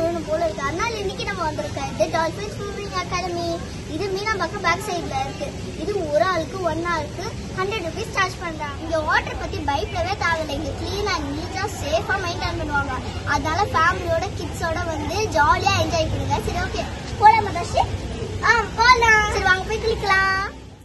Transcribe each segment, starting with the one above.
போகணும் போல இருக்கு அதனால இன்னைக்கு நம்ம வந்திருக்கோம் இது டால்பின் ஸ்விமிங் அகாடமி இது மீனாம்பாக்கம் பேக் சைடுல இருக்கு இது ஒரு ஆளுக்கு ஒன் ஹவருக்கு ஹண்ட்ரட் ருபீஸ் சார்ஜ் பண்றாங்க இங்க வாட்டர் பத்தி பயப்படவே தேவையில்லை இங்க கிளீனா நீட்டா சேஃபா மெயின்டைன் பண்ணுவாங்க அதனால ஃபேமிலியோட கிட்ஸோட வந்து ஜாலியா என்ஜாய் பண்ணுங்க சரி ஓகே போலாமா தர்ஷி ஆ போலாம் சரி வாங்க போய் குளிக்கலாம்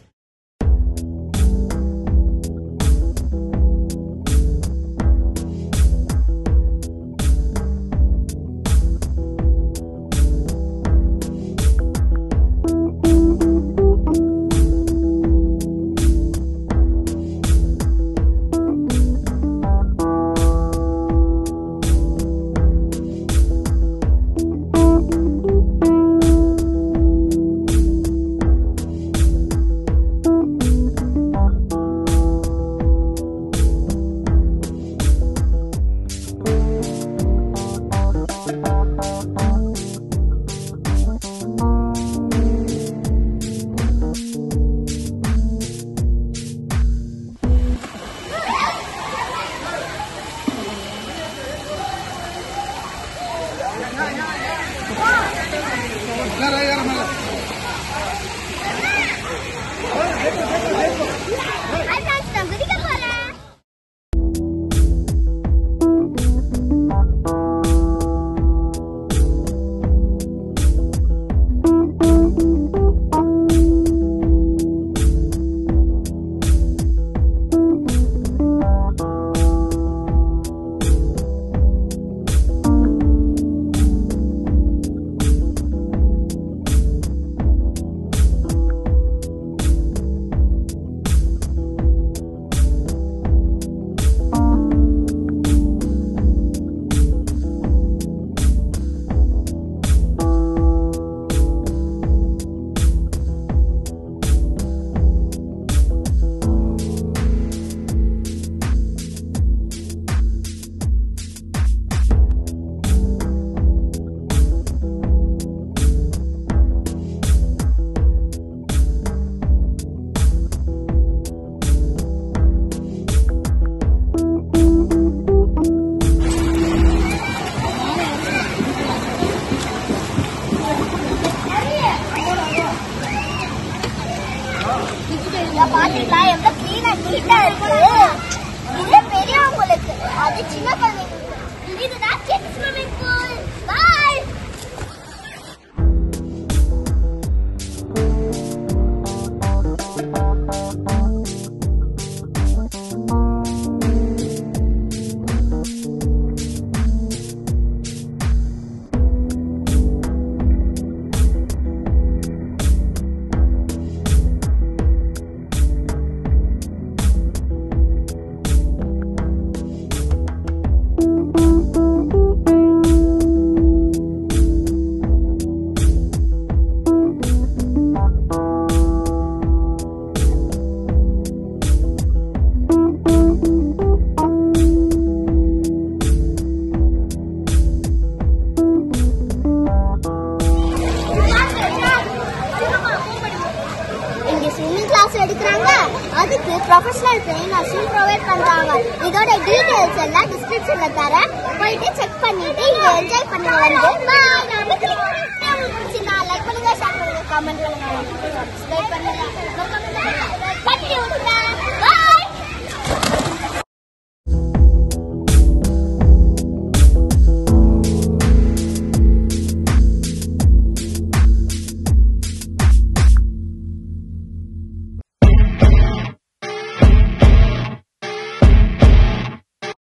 ஹாய் ஃப்ரெண்ட்ஸ் நான் குதிக்க போறேன் இங்க பாத்தீங்களா எவ்வளவு கிளீனா நீட்டா இருக்கு இது பெரியவங்களுக்கு அது சின்ன குழந்தைங்களுக்கு இதுதான் கிட்ஸ் ஸ்விமிங் பூல் பாய் இங்க ஸ்விம்மிங் கிளாஸ் எடுக்கிறாங்க அதுக்கு ப்ரொஃபஷனல் ட்ரெயினர்ஸும் ப்ரொவைட் பண்றாங்க இதோட டீடைல்ஸ் எல்லாம் டிஸ்கிரிப்ஷன்ல தரேன் போயிட்டு செக் பண்ணிட்டு இங்க என்ஜாய் பண்ணி வந்து